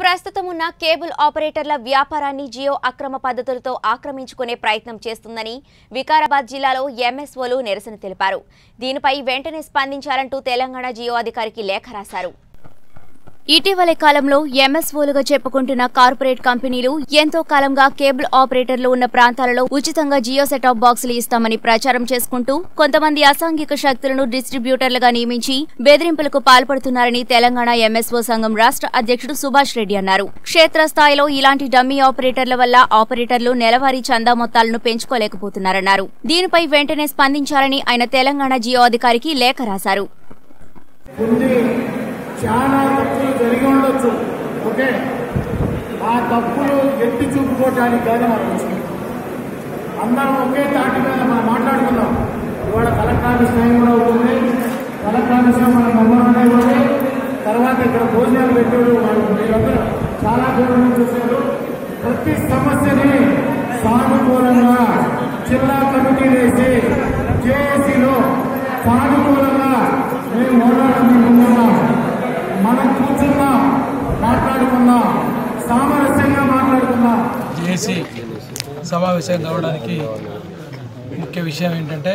ప్రస్తుతం ఉన్న కేబుల్ ఆపరేటర్ల వ్యాపారాన్ని జియో అక్రమ పద్ధతులతో ఆక్రమించుకునే ప్రయత్నం చేస్తుందని వికారాబాద్ జిల్లాలో ఎంఎస్ఓలు నిరసన తెలిపారు దీనిపై వెంటనే స్పందించాలంటూ తెలంగాణ జియో అధికారికి లేఖ రాశారు ఇటీవలి కాలంలో ఎంఎస్ఓలుగా చెప్పుకుంటున్న కార్పొరేట్ కంపెనీలు ఎంతో కాలంగా కేబుల్ ఆపరేటర్లు ఉన్న ప్రాంతాలలో ఉచితంగా జియో సెటాప్ బాక్సులు ఇస్తామని ప్రచారం చేసుకుంటూ కొంతమంది అసాంఘిక శక్తులను డిస్ట్రిబ్యూటర్లుగా నియమించి బెదిరింపులకు పాల్పడుతున్నారని తెలంగాణ ఎంఎస్ఓ సంఘం రాష్ట్ర అధ్యక్షుడు సుభాష్ రెడ్డి అన్నారు క్షేత్రస్థాయిలో ఇలాంటి డమ్మీ ఆపరేటర్ల వల్ల ఆపరేటర్లు నెలవారీ చందా మొత్తాలను పెంచుకోలేకపోతున్నారన్నారు దీనిపై వెంటనే స్పందించాలని ఆయన తెలంగాణ జియో అధికారికి లేఖ రాశారు కొన్ని చాలా తప్పులు జరిగి ఉండొచ్చు ఓకే ఆ తప్పులు ఎత్తి చూపుకోవటానికి కానీ మాకు వచ్చింది అందరం ఒకే తాటి మీద మనం మాట్లాడుకుందాం ఇవాళ కలెక్టర్ విషయం కూడా అవుతుంది కలెక్టర్ విషయం మన మమ్మల్ని ఇవ్వాలి తర్వాత ఇక్కడ భోజనాలు పెట్టారు వాళ్ళు మీరందరూ చాలా దూరం నుంచి వచ్చారు ప్రతి సమస్యని సానుకూలంగా జిల్లా కమిటీ వేసి జేఏసీలో సానుకూలంగా మేము పోరాటం ముందున్నాం మనం కూర్చున్నాం మాట్లాడుకుందాం సామరస్యంగా మాట్లాడుకుందాం జేసీ సమావేశం కావడానికి ముఖ్య విషయం ఏంటంటే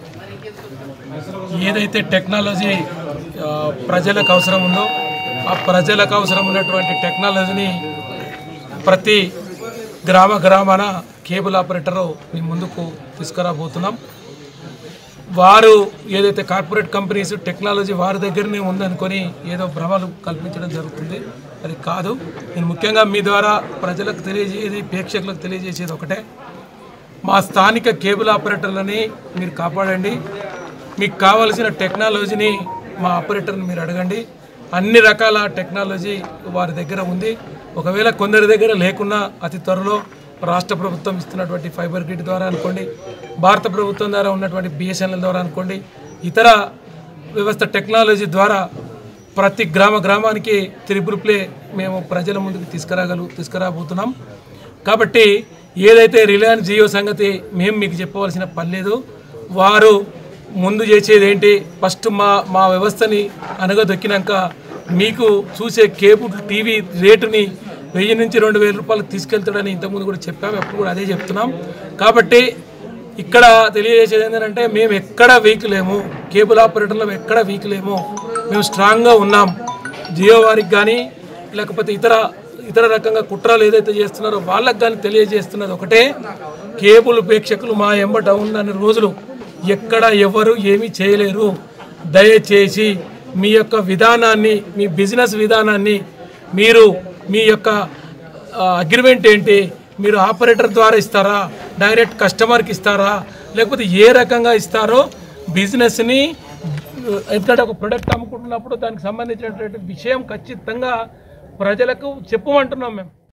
ఏదైతే టెక్నాలజీ ఆ, ప్రజలకు అవసరం ఉందో ఆ ప్రజలకు అవసరం ఉన్నటువంటి టెక్నాలజీని ప్రతి గ్రామ గ్రామాన కేబుల్ ఆపరేటరు మీ ముందుకు తీసుకురాబోతున్నాం వారు ఏదైతే కార్పొరేట్ కంపెనీస్ టెక్నాలజీ వారి దగ్గరనే ఉందనుకొని ఏదో భ్రమలు కల్పించడం జరుగుతుంది అది కాదు నేను ముఖ్యంగా మీ ద్వారా ప్రజలకు తెలియజేది ప్రేక్షకులకు తెలియజేసేది ఒకటే మా స్థానిక కేబుల్ ఆపరేటర్లని మీరు కాపాడండి మీకు కావలసిన టెక్నాలజీని మా ఆపరేటర్ని మీరు అడగండి అన్ని రకాల టెక్నాలజీ వారి దగ్గర ఉంది ఒకవేళ కొందరి దగ్గర లేకున్నా అతి త్వరలో రాష్ట్ర ప్రభుత్వం ఇస్తున్నటువంటి ఫైబర్ గ్రిడ్ ద్వారా అనుకోండి భారత ప్రభుత్వం ద్వారా ఉన్నటువంటి బిఎస్ఎన్ఎల్ ద్వారా అనుకోండి ఇతర వ్యవస్థ టెక్నాలజీ ద్వారా ప్రతి గ్రామ గ్రామానికి త్రిపుల్ ప్లే మేము ప్రజల ముందుకు తీసుకురాగలు తీసుకురాబోతున్నాం కాబట్టి ఏదైతే రిలయన్స్ జియో సంగతి మేము మీకు చెప్పవలసిన పని లేదు వారు ముందు చేసేది ఏంటి ఫస్ట్ మా మా వ్యవస్థని అనగదొక్కినాక మీకు చూసే కేబుల్ టీవీ రేటుని వెయ్యి నుంచి రెండు వేల రూపాయలు తీసుకెళ్తాడని ఇంతకుముందు కూడా చెప్పాము ఎప్పుడు కూడా అదే చెప్తున్నాం కాబట్టి ఇక్కడ తెలియజేసేది ఏంటంటే మేము ఎక్కడ వీక్ లేము కేబుల్ ఆపరేటర్లో ఎక్కడ వీక్ లేము మేము స్ట్రాంగ్గా ఉన్నాం జియో వారికి కానీ లేకపోతే ఇతర ఇతర రకంగా కుట్రలు ఏదైతే చేస్తున్నారో వాళ్ళకి కానీ తెలియజేస్తున్నది ఒకటే కేబుల్ ప్రేక్షకులు మా ఎంబట ఉన్న రోజులు ఎక్కడ ఎవరు ఏమీ చేయలేరు దయచేసి మీ యొక్క విధానాన్ని మీ బిజినెస్ విధానాన్ని మీరు మీ యొక్క అగ్రిమెంట్ ఏంటి మీరు ఆపరేటర్ ద్వారా ఇస్తారా డైరెక్ట్ కస్టమర్కి ఇస్తారా లేకపోతే ఏ రకంగా ఇస్తారో బిజినెస్ని ఎందుకంటే ఒక ప్రొడక్ట్ అమ్ముకుంటున్నప్పుడు దానికి సంబంధించినటువంటి విషయం ఖచ్చితంగా ప్రజలకు చెప్పమంటున్నాం మేము